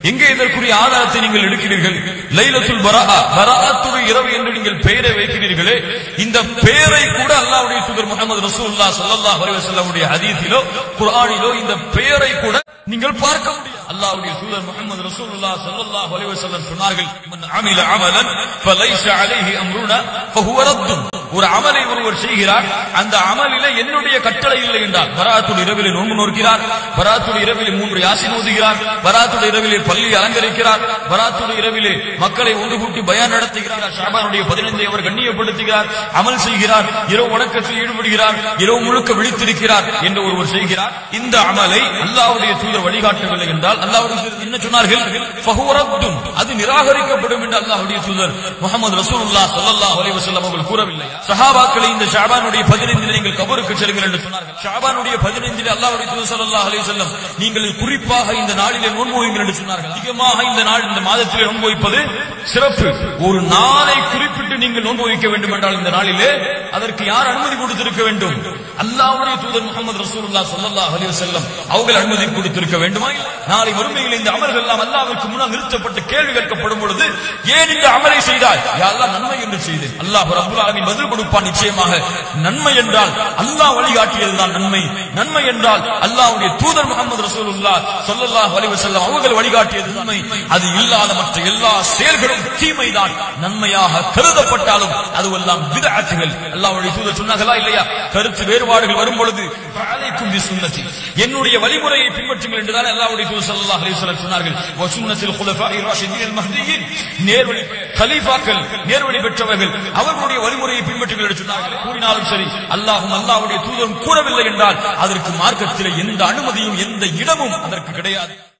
எங்கே இதற்குரிய ஆதாரத்தை நீங்கள் எடுக்கிறீர்கள் லைலத்துல் பரா பராத்துடைய இரவு என்று நீங்கள் பெயரை வைக்கிறீர்களே இந்த பெயரை கூட அல்லாஹ்வுடைய தூதர் முகமது ரசூலுல்லாஹ் ஸல்லல்லாஹு அலைஹி வஸல்லமுடைய ஹதீஸிலோ குர்ஆனிலோ இந்த பெயரை கூட நீங்கள் பார்க்க முடியாது அல்லாஹ்வுடைய தூதர் முகமது ரசூலுல்லாஹ் ஸல்லல்லாஹு அலைஹி வஸல்லம் சொன்னார்கள் மன் அமில அமலன் ஃபலைஸ அலைஹி அம்ருனா ஃபஹுவ ரத்துன் ஒரு அமலை ஒருவர் செய்கிறார் அந்த அமலில என்னுடைய கட்டளை இல்லை என்றால் பராத்துடைய இரவிலே நோன்பு நோக்கிறார் பராத்துடைய இரவிலே மூன்று யாசின் ஓதுகிறார் பராத்துடைய இரவிலே பள்ளி அலங்கரிக்கிறார் பராத்துடைய இரவிலே மக்களை ஒன்று கூட்டி பயான் நடத்துகிறார் ஷாபானுடைய பதினைந்தை அவர் கண்ணியப்படுத்துகிறார் அமல் செய்கிறார் இரவு வணக்கத்தில் ஈடுபடுகிறார் இரவு முழுக்க விழித்திருக்கிறார் என்று ஒருவர் செய்கிறார் இந்த அமலை அல்லாஹ்வுடைய தூதர் வழிகாட்டவில்லை என்றால் அல்லாஹ்வுடைய தூதர் என்ன சொன்னார்கள் ஃபஹுவ ரத்துன். அது நிராகரிக்கப்படும் என்று அல்லாஹ்வுடைய தூதர் முகமது ரசூலுல்லாஹ் ஸல்லல்லாஹு அலைஹி வஸல்லம் அவர்கள் கூறவில்லை சஹாபாக்களை இந்த ஷாபானுடைய பதினைந்தில் நீங்கள் கபருக்கு செல்லுங்கள் என்று சொன்னார்கள் ஷாபானுடைய பதினைந்தில் அல்லாஹ்வுடைய தூதர் ஸல்லல்லாஹு அலைஹி வஸல்லம் நீங்கள் குறிப்பாக இந்த நாளிலே நோன்பு வையுங்கள் என்று சொன்னார்கள் அதிகமாக இந்த நாள் இந்த மாதத்திலே நோன்பு வைப்பது சிறப்பு ஒரு நாளை குறிப்பிட்டு நீங்கள் நோன்பு வைக்க வேண்டும் என்றால் இந்த நாளிலே அதற்கு யார் அனுமதி கொடுத்திருக்க வேண்டும் அல்லாஹ்வுடைய தூதர் முகமது ரசூலுல்லாஹ் ஸல்லல்லாஹு அலைஹி வஸல்லம் அவர்கள் அனுமதி கொடுத்திருக்க வேண்டுமா நாளை வறுமையில் இந்த அமல்கள் எல்லாம் அல்லாஹ்வுக்கு முன்னால் நிறுத்தப்பட்டு கேள்வி கேட்கப்படும் பொழுது ஏன் இந்த அமலை செய்தாய் யா அல்லாஹ் நன்மை என்று செய்தேன் அல்லாஹ் ரப்பல் ஆலமீன் பதில் கொடுப்பான் நிச்சயமாக நன்மை என்றால் அல்லாஹ் வழிகாட்டியதுதான் நன்மை நன்மை என்றால் அல்லாஹ்வுடைய தூதர் முகமது ரசூலுல்லாஹ் ஸல்லல்லாஹு அலைஹி வஸல்லம் அவர்கள் வழிகாட்டியது நன்மை அது இல்லாத மற்ற எல்லா செயல்களும் தீமைதான் நன்மையாக கருதப்பட்டாலும் அதுவெல்லாம் விதஅத்துகள் அல்லாஹ்வுடைய தூதர் சொன்னார்களா இல்லையா கருத்து வேறுபாடுகள் வரும் பொழுது ஃபஅலைக்கும் பிசுன்னதி என்னுடைய வழிமுறையை பின்பற்றுங்கள் என்றுதான் அல்லாஹ்வுடைய தூதர் ஸல்லல்லாஹு அலைஹி வஸல்லம் சொன்னார்கள் வ சுன்னத்தில் குலஃபாஇ ராஷிதீன் அல் மஹ்தியின் நேர்வழி கலீஃபாக்கள் நேர்வழி பெற்றவர்கள் அவர்களுடைய வழிமுறையை பின்பற்றுங்கள் என்று சொன்னார்கள் கூறினாலும் சரி அல்லாஹும் அல்லாஹ்வுடைய தூதரும் கூறவில்லை என்றால் அதற்கு மார்க்கத்தில் எந்த அனுமதியும் எந்த இடமும் அதற்கு கிடையாது